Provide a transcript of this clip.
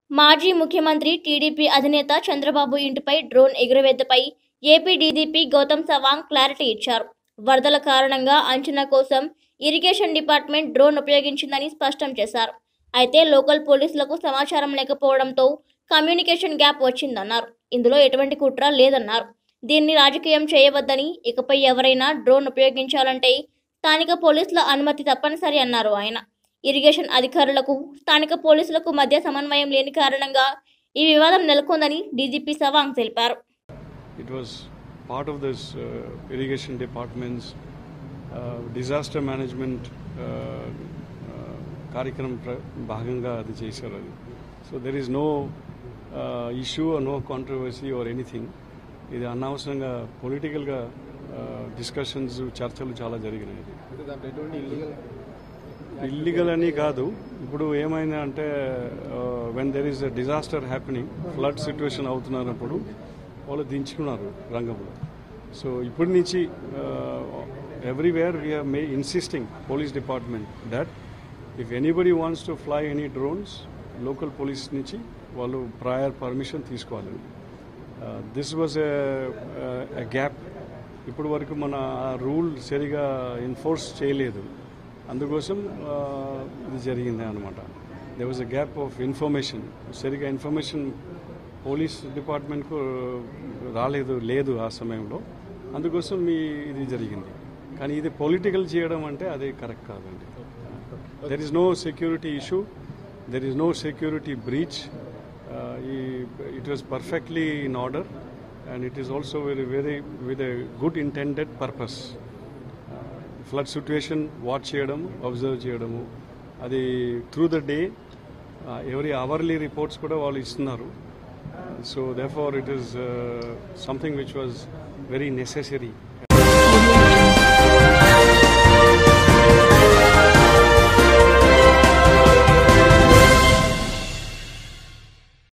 మాజీ ముఖ్యమంత్రి టీడీపీ అధినేత చంద్రబాబు ఇంటిపై డ్రోన్ ఎగురవేతపై AP DGP Gautam Sawang clarity ఇచ్చారు వరదల కారణంగా అంచనా కోసం ఇరిగేషన్ డిపార్ట్మెంట్ డ్రోన్ ఉపయోగించిందని స్పష్టం చేశారు అయితే లోకల్ పోలీసులకు సమాచారం లేకపోవడంతో కమ్యూనికేషన్ గ్యాప్ వచ్చిందన్నారు ఇందులో ఎటువంటి కుట్ర లేదన్నారు దీన్ని రాజకీయం చేయవద్దని ఇకపై ఎవరైనా డ్రోన్ ఉపయోగించాలంటే స్థానిక పోలీసుల అనుమతి తప్పనిసరి అన్నారు ఆయన ఇరిగేషన్ అధికారులకు స్థానిక పోలీసులకు మధ్య సమన్వయం లేని కారణంగా ఈ వివాదం నెలకొందని డీజీపీ సవాంగ్ తెలిపారు It was part of this uh, irrigation department's uh, disaster management uh, uh, కార్యక్రమం ప్ర- భాగంగా అది చేశారు అది so there is no issue no controversy or anything ఇది అనవసరంగా పొలిటికల్గా డిస్కషన్స్ చర్చలు చాలా జరిగినాయి ఇది ఇల్లీగల్ అని కాదు ఇప్పుడు ఏమైంది అంటే when there is a disaster happening flood situation అవుతున్నప్పుడు వాళ్ళు దించుకున్నారు రంగంలో సో ఇప్పటి నుంచి everywhere we are may insisting police department that if anybody wants to fly any drones local police నుంచి వాళ్ళు ప్రయర్ పర్మిషన్ తీసుకోవాలి దిస్ వాజ్ ఎ గ్యాప్ ఇప్పటి వరకు మన రూల్ సరిగా ఎన్ఫోర్స్ చేయలేదు అందుకోసం ఆ, ఇది జరిగింది అనమాట they was a gap of information సరిగా ఇన్ఫర్మేషన్ పోలీస్ డిపార్ట్మెంట్కు రాలేదు లేదు ఆ సమయంలో అందుకోసం మీ ఇది జరిగింది కానీ ఇది పొలిటికల్ చేయడం అంటే అది కరెక్ట్ కాదండి there is no security issue there is no security breach it was perfectly in order and it is also very very with a good intended purpose flood situation watch చేయడం observe చేయడము అది through the day every hourly reports కూడా వాళ్ళు ఇస్తున్నారు so therefore it is something which was very necessary